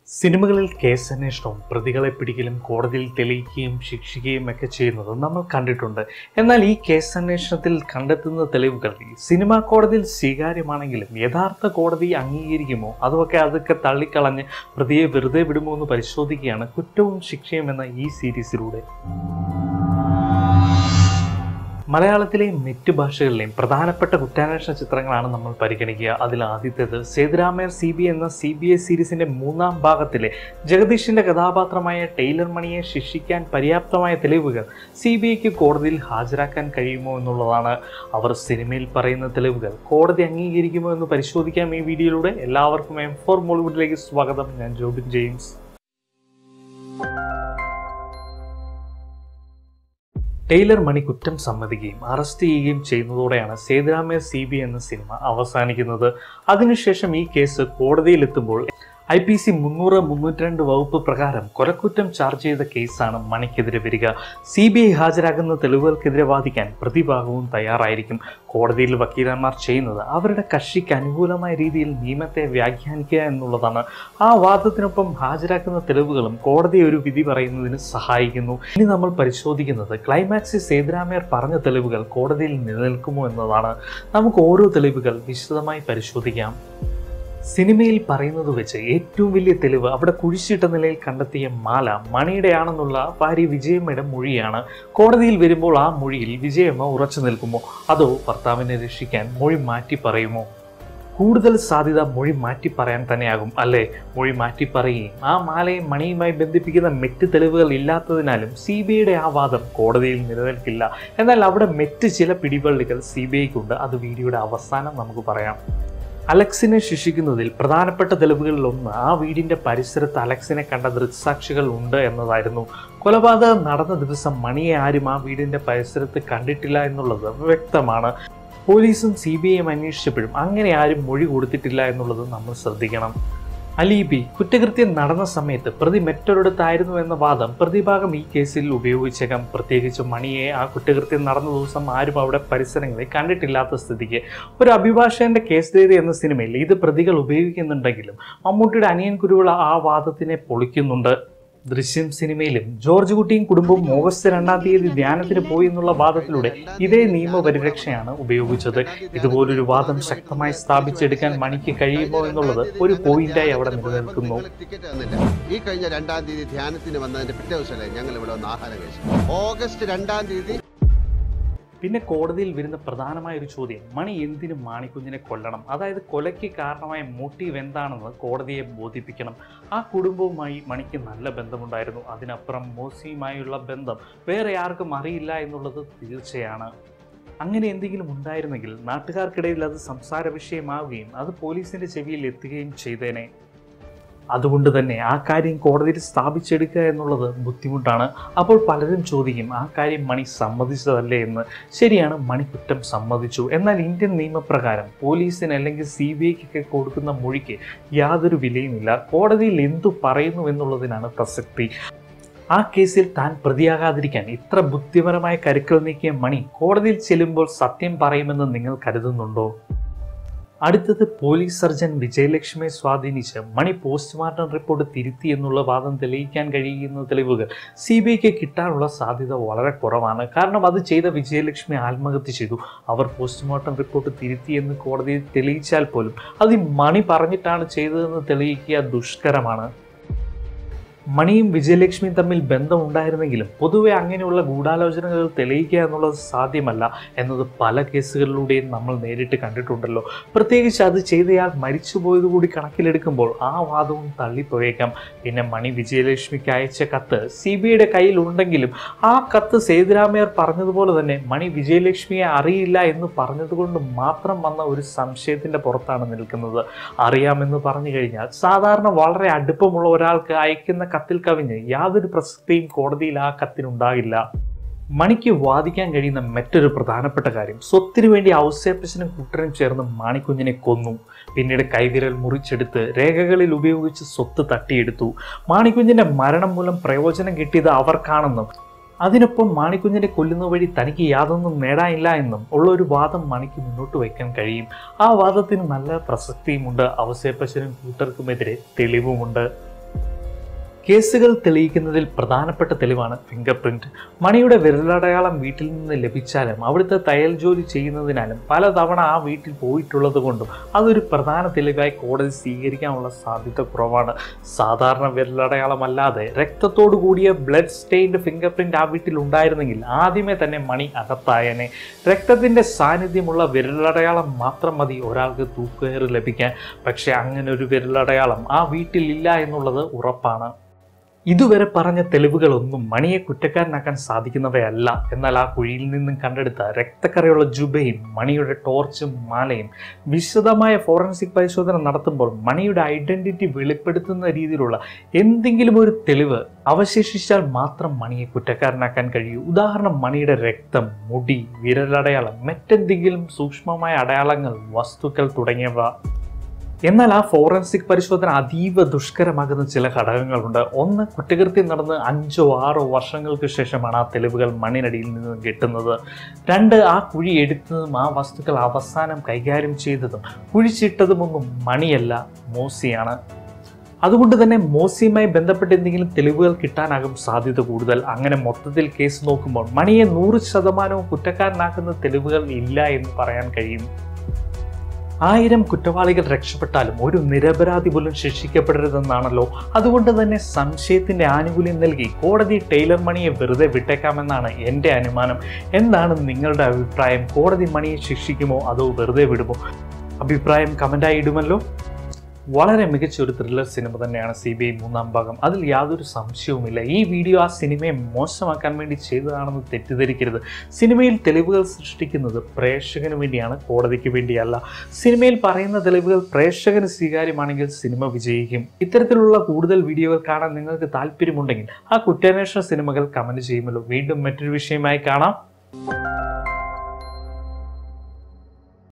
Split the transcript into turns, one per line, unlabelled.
സിനിമകളിൽ കേസന്വേഷണവും പ്രതികളെ പിടിക്കലും കോടതിയിൽ തെളിയിക്കുകയും ശിക്ഷിക്കുകയും ഒക്കെ ചെയ്യുന്നത് നമ്മൾ കണ്ടിട്ടുണ്ട് എന്നാൽ ഈ കേസന്വേഷണത്തിൽ കണ്ടെത്തുന്ന തെളിവുകൾ ഈ സിനിമാ കോടതിയിൽ സ്വീകാര്യമാണെങ്കിലും യഥാർത്ഥ കോടതി അംഗീകരിക്കുമോ അതൊക്കെ അതൊക്കെ തള്ളിക്കളഞ്ഞ് പ്രതിയെ വെറുതെ വിടുമോ എന്ന് പരിശോധിക്കുകയാണ് കുറ്റവും ശിക്ഷയും എന്ന ഈ സീരീസിലൂടെ മലയാളത്തിലെയും മറ്റ് ഭാഷകളിലെയും പ്രധാനപ്പെട്ട കുറ്റാന്വേഷണ ചിത്രങ്ങളാണ് നമ്മൾ പരിഗണിക്കുക അതിൽ ആദ്യത്തേത് സേതുരാമയർ സി ബി എന്ന സി ബി എസ് സീരീസിന്റെ മൂന്നാം ഭാഗത്തിലെ ജഗദീഷിന്റെ കഥാപാത്രമായ ടൈലർ മണിയെ ശിക്ഷിക്കാൻ പര്യാപ്തമായ തെളിവുകൾ സി ബി ഐക്ക് കോടതിയിൽ ഹാജരാക്കാൻ കഴിയുമോ എന്നുള്ളതാണ് അവർ സിനിമയിൽ പറയുന്ന തെളിവുകൾ കോടതി അംഗീകരിക്കുമോ എന്ന് പരിശോധിക്കാം ഈ വീഡിയോയിലൂടെ എല്ലാവർക്കും എം ഫോർ മോളിവുഡിലേക്ക് സ്വാഗതം ഞാൻ ജോബിൻ ജെയിംസ് ടൈലർ മണി കുറ്റം സമ്മതിക്കുകയും അറസ്റ്റ് ചെയ്യുകയും ചെയ്യുന്നതോടെയാണ് സേതുരാമയ്യ സി ബി എന്ന സിനിമ അവസാനിക്കുന്നത് അതിനുശേഷം ഈ കേസ് കോടതിയിലെത്തുമ്പോൾ ഐ പി സി മുന്നൂറ് മുന്നൂറ്റി രണ്ട് വകുപ്പ് പ്രകാരം കൊലക്കുറ്റം ചാർജ് ചെയ്ത കേസാണ് മണിക്കെതിരെ വരിക സി ബി ഐ ഹാജരാകുന്ന തെളിവുകൾക്കെതിരെ വാദിക്കാൻ പ്രതിഭാഗവും തയ്യാറായിരിക്കും കോടതിയിൽ വക്കീലന്മാർ ചെയ്യുന്നത് അവരുടെ കക്ഷിക്ക് അനുകൂലമായ രീതിയിൽ നിയമത്തെ വ്യാഖ്യാനിക്കുക എന്നുള്ളതാണ് ആ വാദത്തിനൊപ്പം ഹാജരാക്കുന്ന തെളിവുകളും കോടതി ഒരു വിധി പറയുന്നതിന് സഹായിക്കുന്നു ഇനി നമ്മൾ പരിശോധിക്കുന്നത് ക്ലൈമാക്സിൽ സേതുരാമയ്യർ പറഞ്ഞ തെളിവുകൾ കോടതിയിൽ നിലനിൽക്കുമോ എന്നതാണ് നമുക്ക് ഓരോ തെളിവുകൾ വിശദമായി പരിശോധിക്കാം സിനിമയിൽ പറയുന്നത് വെച്ച് ഏറ്റവും വലിയ തെളിവ് അവിടെ കുഴിച്ചിട്ട നിലയിൽ കണ്ടെത്തിയ മാല മണിയുടെയാണെന്നുള്ള ഭാര്യ വിജയമ്മയുടെ മൊഴിയാണ് കോടതിയിൽ വരുമ്പോൾ ആ മൊഴിയിൽ വിജയമ്മ ഉറച്ചു നിൽക്കുമോ അതോ ഭർത്താവിനെ രക്ഷിക്കാൻ മൊഴി മാറ്റി പറയുമോ കൂടുതൽ സാധ്യത മൊഴി മാറ്റി പറയാൻ തന്നെയാകും അല്ലേ മൊഴി മാറ്റി പറയുകയും ആ മാലയും മണിയുമായി ബന്ധിപ്പിക്കുന്ന മെറ്റ് തെളിവുകൾ ഇല്ലാത്തതിനാലും സി ബി ഐയുടെ ആ വാദം കോടതിയിൽ നിലനിൽക്കില്ല എന്നാൽ അവിടെ മെറ്റ് ചില പിടിവള്ളികൾ സി ബി ഐക്കുണ്ട് അത് വീഡിയോയുടെ അവസാനം നമുക്ക് പറയാം അലക്സിനെ ശിക്ഷിക്കുന്നതിൽ പ്രധാനപ്പെട്ട തെളിവുകളിൽ ഒന്ന് ആ വീടിന്റെ പരിസരത്ത് അലക്സിനെ കണ്ട ദൃക്സാക്ഷികൾ ഉണ്ട് എന്നതായിരുന്നു കൊലപാതകം നടന്ന ദിവസം മണിയെ ആരും ആ വീടിന്റെ പരിസരത്ത് കണ്ടിട്ടില്ല എന്നുള്ളത് വ്യക്തമാണ് പോലീസും സി ബി ഐയും അന്വേഷിച്ചപ്പോഴും അങ്ങനെ ആരും മൊഴി കൊടുത്തിട്ടില്ല എന്നുള്ളത് നമ്മൾ ശ്രദ്ധിക്കണം അലീബി കുറ്റകൃത്യം നടന്ന സമയത്ത് പ്രതി മറ്റൊരിടത്തായിരുന്നു എന്ന വാദം പ്രതിഭാഗം ഈ കേസിൽ ഉപയോഗിച്ചേക്കാം പ്രത്യേകിച്ച് മണിയെ ആ കുറ്റകൃത്യം നടന്ന ദിവസം ആരും അവിടെ പരിസരങ്ങളിൽ കണ്ടിട്ടില്ലാത്ത സ്ഥിതിക്ക് ഒരു അഭിഭാഷകന്റെ കേസ് ഡയറി എന്ന സിനിമയിൽ ഇത് പ്രതികൾ ഉപയോഗിക്കുന്നുണ്ടെങ്കിലും മമ്മൂട്ടിയുടെ അനിയൻ കുരുവിള ആ വാദത്തിനെ പൊളിക്കുന്നുണ്ട് ദൃശ്യം സിനിമയിലും ജോർജ് കുട്ടിയും കുടുംബവും ഓഗസ്റ്റ് രണ്ടാം തീയതി ധ്യാനത്തിന് പോയി എന്നുള്ള വാദത്തിലൂടെ ഇതേ നിയമപരിരക്ഷയാണ് ഉപയോഗിച്ചത് ഇതുപോലൊരു വാദം ശക്തമായി സ്ഥാപിച്ചെടുക്കാൻ മണിക്ക് കഴിയുമോ എന്നുള്ളത് ഒരു പോയിന്റായി അവിടെ നിലനിൽക്കുന്നു
ടിക്കറ്റ് തന്നില്ല ഈ കഴിഞ്ഞ രണ്ടാം തീയതി ധ്യാനത്തിന് വന്നതിന്റെ പിറ്റേ ദിവസമല്ലേ ഞങ്ങൾ ഇവിടെ വന്ന് ആഹാരം കഴിച്ചു ഓഗസ്റ്റ് രണ്ടാം തീയതി
പിന്നെ കോടതിയിൽ വരുന്ന പ്രധാനമായ ഒരു ചോദ്യം മണി എന്തിനു മാണിക്കുഞ്ഞിനെ കൊല്ലണം അതായത് കൊലയ്ക്ക് കാരണമായ മോട്ടീവ് എന്താണെന്ന് കോടതിയെ ബോധിപ്പിക്കണം ആ കുടുംബവുമായി മണിക്ക് നല്ല ബന്ധമുണ്ടായിരുന്നു അതിനപ്പുറം മോസിയുമായുള്ള ബന്ധം വേറെ ആർക്കും അറിയില്ല എന്നുള്ളത് തീർച്ചയാണ് അങ്ങനെ എന്തെങ്കിലും ഉണ്ടായിരുന്നെങ്കിൽ നാട്ടുകാർക്കിടയിൽ അത് സംസാര വിഷയമാവുകയും അത് പോലീസിന്റെ ചെവിയിൽ എത്തുകയും ചെയ്തേനെ അതുകൊണ്ട് തന്നെ ആ കാര്യം കോടതിയിൽ സ്ഥാപിച്ചെടുക്കുക എന്നുള്ളത് ബുദ്ധിമുട്ടാണ് അപ്പോൾ പലരും ചോദിക്കും ആ കാര്യം മണി സമ്മതിച്ചതല്ലേ എന്ന് ശരിയാണ് മണി കുറ്റം സമ്മതിച്ചു എന്നാൽ ഇന്ത്യൻ നിയമപ്രകാരം പോലീസിന് അല്ലെങ്കിൽ സി ബി ഐക്കൊക്കെ കൊടുക്കുന്ന മൊഴിക്ക് യാതൊരു വിലയുമില്ല കോടതിയിൽ എന്തു പറയുന്നു എന്നുള്ളതിനാണ് പ്രസക്തി ആ കേസിൽ താൻ പ്രതിയാകാതിരിക്കാൻ ഇത്ര ബുദ്ധിപരമായ കരുക്കൾ നീക്കിയ മണി കോടതിയിൽ ചെല്ലുമ്പോൾ സത്യം പറയുമെന്ന് നിങ്ങൾ കരുതുന്നുണ്ടോ അടുത്തത് പോലീസ് സർജൻ വിജയലക്ഷ്മിയെ സ്വാധീനിച്ച് മണി പോസ്റ്റ്മോർട്ടം റിപ്പോർട്ട് തിരുത്തി എന്നുള്ള വാദം തെളിയിക്കാൻ കഴിയുന്ന തെളിവുകൾ സി ബി ഐക്ക് കിട്ടാനുള്ള സാധ്യത വളരെ കുറവാണ് കാരണം അത് ചെയ്ത വിജയലക്ഷ്മി ആത്മഹത്യ ചെയ്തു അവർ പോസ്റ്റ്മോർട്ടം റിപ്പോർട്ട് തിരുത്തി എന്ന് കോടതിയിൽ തെളിയിച്ചാൽ പോലും അത് ഈ മണി പറഞ്ഞിട്ടാണ് ചെയ്തതെന്ന് തെളിയിക്കുക ദുഷ്കരമാണ് മണിയും വിജയലക്ഷ്മിയും തമ്മിൽ ബന്ധമുണ്ടായിരുന്നെങ്കിലും പൊതുവെ അങ്ങനെയുള്ള ഗൂഢാലോചനകൾ തെളിയിക്കുക എന്നുള്ളത് സാധ്യമല്ല എന്നത് പല കേസുകളിലൂടെയും നമ്മൾ നേരിട്ട് കണ്ടിട്ടുണ്ടല്ലോ പ്രത്യേകിച്ച് അത് ചെയ്തയാൾ മരിച്ചുപോയത് കൂടി കണക്കിലെടുക്കുമ്പോൾ ആ വാദവും തള്ളിപ്പോയേക്കാം പിന്നെ മണി വിജയലക്ഷ്മിക്ക് അയച്ച കത്ത് സി ബി ഐയുടെ കയ്യിൽ ഉണ്ടെങ്കിലും ആ കത്ത് സേതുരാമയ്യർ പറഞ്ഞതുപോലെ തന്നെ മണി വിജയലക്ഷ്മിയെ അറിയില്ല എന്ന് പറഞ്ഞതുകൊണ്ട് മാത്രം വന്ന ഒരു സംശയത്തിന്റെ പുറത്താണ് നിൽക്കുന്നത് അറിയാമെന്ന് പറഞ്ഞു കഴിഞ്ഞാൽ സാധാരണ വളരെ അടുപ്പമുള്ള ഒരാൾക്ക് അയക്കുന്ന കത്തിൽ കവിഞ്ഞ് യാതൊരു പ്രസക്തിയും കോടതിയിൽ ആ കത്തിനുണ്ടാകില്ല മണിക്ക് വാദിക്കാൻ കഴിയുന്ന മറ്റൊരു പ്രധാനപ്പെട്ട കാര്യം സ്വത്തിനു വേണ്ടി ഔസേപ്പച്ചനും കൂട്ടരും ചേർന്ന് മാണിക്കുഞ്ഞിനെ കൊന്നു പിന്നീട് കൈവിരൽ മുറിച്ചെടുത്ത് രേഖകളിൽ ഉപയോഗിച്ച് സ്വത്ത് തട്ടിയെടുത്തു മാണിക്കുഞ്ഞിന്റെ മരണം മൂലം പ്രയോജനം കിട്ടിയത് അവർക്കാണെന്നും അതിനൊപ്പം മാണിക്കുഞ്ഞിനെ കൊല്ലുന്ന വഴി തനിക്ക് യാതൊന്നും നേടാനില്ല എന്നും ഉള്ള ഒരു വാദം മണിക്ക് മുന്നോട്ട് വയ്ക്കാൻ കഴിയും ആ വാദത്തിന് നല്ല പ്രസക്തിയുമുണ്ട് അവസേപ്പച്ചനും കൂട്ടർക്കുമെതിരെ തെളിവുമുണ്ട് കേസുകൾ തെളിയിക്കുന്നതിൽ പ്രധാനപ്പെട്ട തെളിവാണ് ഫിംഗർ പ്രിന്റ് മണിയുടെ വിരലടയാളം വീട്ടിൽ നിന്ന് ലഭിച്ചാലും അവിടുത്തെ തയ്യൽ ജോലി ചെയ്യുന്നതിനാലും പലതവണ ആ വീട്ടിൽ പോയിട്ടുള്ളത് കൊണ്ടും അതൊരു പ്രധാന തെളിവായി കോടതി സ്വീകരിക്കാനുള്ള സാധ്യത കുറവാണ് സാധാരണ വിരലടയാളമല്ലാതെ രക്തത്തോടു കൂടിയ ബ്ലഡ് സ്റ്റെയിൻഡ് ഫിംഗർ പ്രിന്റ് ആ വീട്ടിൽ ഉണ്ടായിരുന്നെങ്കിൽ ആദ്യമേ തന്നെ മണി അകത്തായനെ രക്തത്തിന്റെ സാന്നിധ്യമുള്ള വിരലടയാളം മാത്രം മതി ഒരാൾക്ക് തൂക്കുകയറ് ലഭിക്കാൻ പക്ഷെ അങ്ങനെ ഒരു വിരലടയാളം ആ വീട്ടിൽ ഇല്ല എന്നുള്ളത് ഉറപ്പാണ് ഇതുവരെ പറഞ്ഞ തെളിവുകളൊന്നും മണിയെ കുറ്റക്കാരനാക്കാൻ സാധിക്കുന്നവയല്ല എന്നാൽ ആ കുഴിയിൽ നിന്നും കണ്ടെടുത്ത രക്തക്കറയുള്ള ജുബയും മണിയുടെ ടോർച്ചും മാലയും വിശദമായ ഫോറൻസിക് പരിശോധന നടത്തുമ്പോൾ മണിയുടെ ഐഡന്റിറ്റി വെളിപ്പെടുത്തുന്ന രീതിയിലുള്ള എന്തെങ്കിലും ഒരു തെളിവ് അവശേഷിച്ചാൽ മാത്രം മണിയെ കുറ്റക്കാരനാക്കാൻ കഴിയൂ ഉദാഹരണം മണിയുടെ രക്തം മുടി വിരലടയാളം മറ്റെന്തെങ്കിലും സൂക്ഷ്മമായ അടയാളങ്ങൾ വസ്തുക്കൾ തുടങ്ങിയവ എന്നാൽ ആ ഫോറൻസിക് പരിശോധന അതീവ ദുഷ്കരമാകുന്ന ചില ഘടകങ്ങളുണ്ട് ഒന്ന് കുറ്റകൃത്യം നടന്ന് അഞ്ചോ ആറോ വർഷങ്ങൾക്ക് ശേഷമാണ് ആ തെളിവുകൾ മണ്ണിനടിയിൽ നിന്ന് കിട്ടുന്നത് രണ്ട് ആ കുഴി എടുത്തതും ആ വസ്തുക്കൾ അവസാനം കൈകാര്യം ചെയ്തതും കുഴിച്ചിട്ടതുമൊന്നും മണിയല്ല മോസിയാണ് അതുകൊണ്ട് തന്നെ മോസിയുമായി ബന്ധപ്പെട്ട് എന്തെങ്കിലും തെളിവുകൾ കിട്ടാനാകും സാധ്യത കൂടുതൽ അങ്ങനെ മൊത്തത്തിൽ കേസ് നോക്കുമ്പോൾ മണിയെ നൂറ് ശതമാനവും കുറ്റക്കാരനാക്കുന്ന തെളിവുകൾ ഇല്ല എന്ന് പറയാൻ കഴിയും ആയിരം കുറ്റവാളികൾ രക്ഷപ്പെട്ടാലും ഒരു നിരപരാധി പോലും ശിക്ഷിക്കപ്പെടരുതെന്നാണല്ലോ അതുകൊണ്ട് തന്നെ സംശയത്തിന്റെ ആനുകൂല്യം നൽകി കോടതി ടൈലർ മണിയെ വെറുതെ വിട്ടേക്കാമെന്നാണ് എൻ്റെ അനുമാനം എന്താണ് നിങ്ങളുടെ അഭിപ്രായം കോടതി മണിയെ ശിക്ഷിക്കുമോ അതോ വെറുതെ വിടുമോ അഭിപ്രായം കമൻ്റായി ഇടുമല്ലോ വളരെ മികച്ച ഒരു ത്രില്ലർ സിനിമ തന്നെയാണ് സി ബി ഐ മൂന്നാം ഭാഗം അതിൽ യാതൊരു സംശയവുമില്ല ഈ വീഡിയോ ആ സിനിമയെ മോശമാക്കാൻ വേണ്ടി ചെയ്തതാണെന്ന് തെറ്റിദ്ധരിക്കരുത് സിനിമയിൽ തെളിവുകൾ സൃഷ്ടിക്കുന്നത് പ്രേക്ഷകന് വേണ്ടിയാണ് കോടതിക്ക് വേണ്ടിയല്ല സിനിമയിൽ പറയുന്ന തെളിവുകൾ പ്രേക്ഷകന് സ്വീകാര്യമാണെങ്കിൽ സിനിമ വിജയിക്കും ഇത്തരത്തിലുള്ള കൂടുതൽ വീഡിയോകൾ കാണാൻ നിങ്ങൾക്ക് താല്പര്യമുണ്ടെങ്കിൽ ആ കുറ്റാന്വേഷണ സിനിമകൾ കമൻറ്റ് ചെയ്യുമല്ലോ വീണ്ടും മറ്റൊരു വിഷയമായി കാണാം